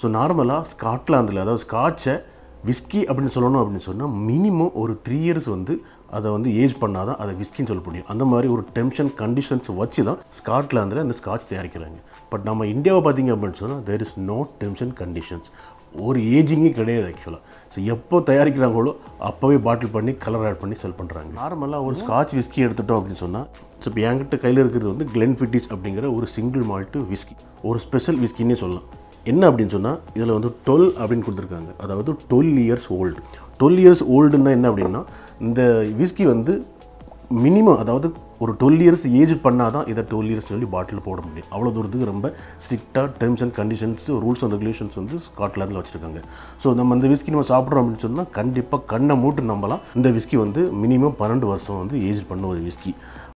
so நார்மலாக ஸ்காட்லாந்தில் அதாவது ஸ்காட்சை whisky அப்படின்னு சொல்லணும் அப்படின்னு சொன்னால் மினிமம் ஒரு த்ரீ இயர்ஸ் வந்து அதை வந்து ஏஜ் பண்ணால் தான் அதை விஸ்கின்னு சொல்ல முடியும் அந்த மாதிரி ஒரு டென்ஷன் கண்டிஷன்ஸ் வச்சு தான் ஸ்காட்லாந்தில் இந்த ஸ்காட்ச் தயாரிக்கிறாங்க பட் நம்ம இந்தியாவை பார்த்தீங்க அப்படின்னு சொன்னால் there is no tension conditions ஒரு ஏஜிங்கே கிடையாது ஆக்சுவலாக ஸோ எப்போ தயாரிக்கிறாங்களோ அப்போவே பாட்டில் பண்ணி கலர் ஆட் பண்ணி செல் பண்ணுறாங்க நார்மலாக ஒரு ஸ்காட்ச் விஸ்கி எடுத்துட்டோம் அப்படின்னு சொன்னால் ஸோ இப்போ என்கிட்ட கையில் இருக்கிறது வந்து கிளென்ஃபிட்டிஸ் அப்படிங்கிற ஒரு சிங்கிள் மால்ட்டு விஸ்கி ஒரு ஸ்பெஷல் விஸ்கின்னே சொல்லலாம் என்ன அப்படின்னு சொன்னால் இதில் வந்து டுவெல் அப்படின்னு கொடுத்துருக்காங்க அதாவது twelve years old twelve years ஓல்டுன்னா என்ன அப்படின்னா இந்த விஸ்கி வந்து மினிமம் அதாவது ஒரு டுவெல் இயர்ஸ் ஏஜ் பண்ணால் தான் இதை டுவெல் இயர்ஸ் சொல்லி பாட்டில் போட முடியும் அவ்வளோ தூரத்துக்கு ரொம்ப ஸ்ட்ரிக்டாக terms and conditions rules and regulations வந்து ஸ்காட்லாந்தில் வச்சுருக்காங்க ஸோ நம்ம இந்த விஸ்கி நம்ம சாப்பிட்றோம் அப்படின்னு சொன்னால் கண்டிப்பாக கண்ணை மூட்டு நம்பலாம் இந்த விஸ்கி வந்து மினிமம் பன்னெண்டு வருஷம் வந்து ஏஜ் பண்ண ஒரு விஸ்கி